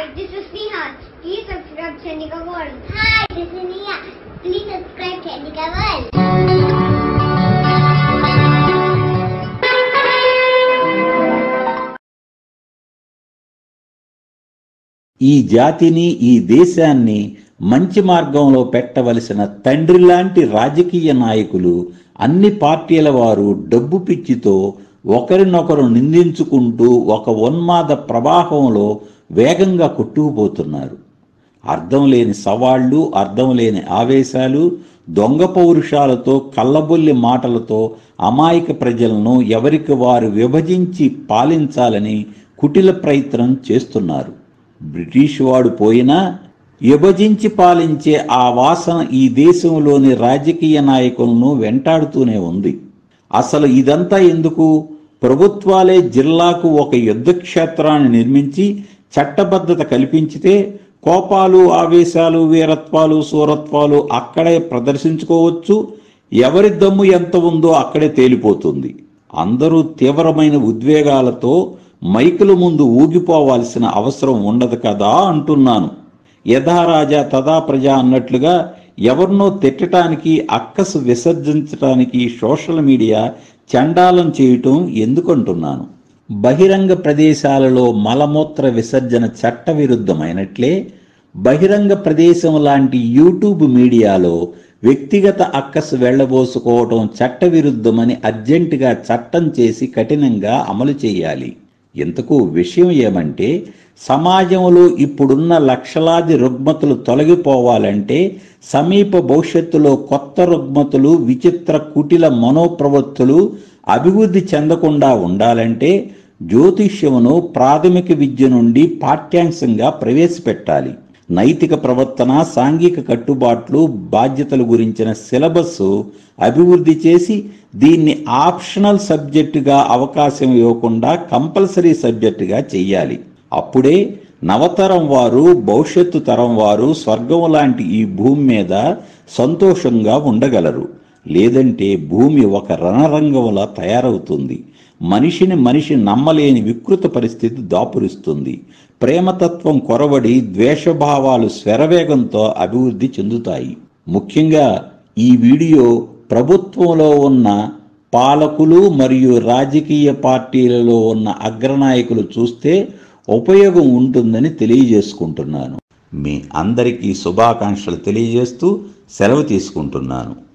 this is Neha. Please subscribe Chandika World. Hi, this is Neha. Please subscribe Chandika World. ఈ జాతిని ఈ దేశాన్ని మంచి మార్గంలో పెట్టవలసిన తండ్రి లాంటి రాజకీయ నాయకులు అన్ని పార్టీల వారు డబ్బు పిచ్చితో ఒకరినొకరు నిందించుకుంటూ ఒక ఉన్మాద ప్రవాహంలో వేగంగా కొట్టుకుపోతున్నారు అర్థం లేని సవాళ్లు అర్థం లేని ఆవేశాలు దొంగ పౌరుషాలతో కళ్ళబొల్లి మాటలతో అమాయక ప్రజలను ఎవరికి వారు విభజించి పాలించాలని కుటిల ప్రయత్నం చేస్తున్నారు బ్రిటిష్ వాడు పోయినా విభజించి పాలించే ఆ వాసన ఈ దేశంలోని రాజకీయ నాయకులను వెంటాడుతూనే ఉంది అసలు ఇదంతా ఎందుకు ప్రభుత్వాలే జిల్లాకు ఒక యుద్ధ క్షేత్రాన్ని నిర్మించి చట్టబద్ధత కల్పించితే కోపాలు ఆవేశాలు వీరత్వాలు సూరత్వాలు అక్కడే ప్రదర్శించుకోవచ్చు ఎవరి దమ్ము ఎంత ఉందో అక్కడే తేలిపోతుంది అందరూ తీవ్రమైన ఉద్వేగాలతో మైకుల ముందు ఊగిపోవాల్సిన అవసరం ఉండదు కదా అంటున్నాను యథా రాజా తదా ప్రజ అన్నట్లుగా ఎవరినో తిట్టడానికి అక్కసు విసర్జించడానికి సోషల్ మీడియా చండాలం చేయటం ఎందుకంటున్నాను బహిరంగ ప్రదేశాలలో మలమూత్ర విసర్జన చట్ట విరుద్ధమైనట్లే బహిరంగ ప్రదేశం లాంటి యూట్యూబ్ మీడియాలో వ్యక్తిగత అక్కసు వెళ్లబోసుకోవటం చట్టవిరుద్ధమని అర్జెంటుగా చట్టం చేసి కఠినంగా అమలు చేయాలి ఇంతకు విషయం ఏమంటే సమాజంలో ఇప్పుడున్న లక్షలాది రుగ్మతులు తొలగిపోవాలంటే సమీప భవిష్యత్తులో కొత్త రుగ్మతులు విచిత్ర కుటిల మనోప్రవృత్తులు అభివృద్ధి చెందకుండా ఉండాలంటే జ్యోతిష్యమును ప్రాథమిక విద్య నుండి పాఠ్యాంశంగా ప్రవేశపెట్టాలి నైతిక ప్రవర్తన సాంఘిక కట్టుబాట్లు బాధ్యతల గురించిన సిలబస్ అభివృద్ధి చేసి దీన్ని ఆప్షనల్ సబ్జెక్టుగా అవకాశం ఇవ్వకుండా కంపల్సరీ సబ్జెక్టుగా చెయ్యాలి అప్పుడే నవతరం వారు భవిష్యత్తు తరం వారు స్వర్గం లాంటి ఈ భూమి మీద సంతోషంగా ఉండగలరు లేదంటే భూమి ఒక రణరంగంలా తయారవుతుంది మనిషిని మనిషి నమ్మలేని వికృత పరిస్థితి దాపురిస్తుంది ప్రేమతత్వం కొరవడి ద్వేషభావాలు స్వరవేగంతో అభివృద్ధి చెందుతాయి ముఖ్యంగా ఈ వీడియో ప్రభుత్వంలో ఉన్న పాలకులు మరియు రాజకీయ పార్టీలలో ఉన్న అగ్రనాయకులు చూస్తే ఉపయోగం ఉంటుందని తెలియజేసుకుంటున్నాను మీ అందరికీ శుభాకాంక్షలు తెలియజేస్తూ సెలవు తీసుకుంటున్నాను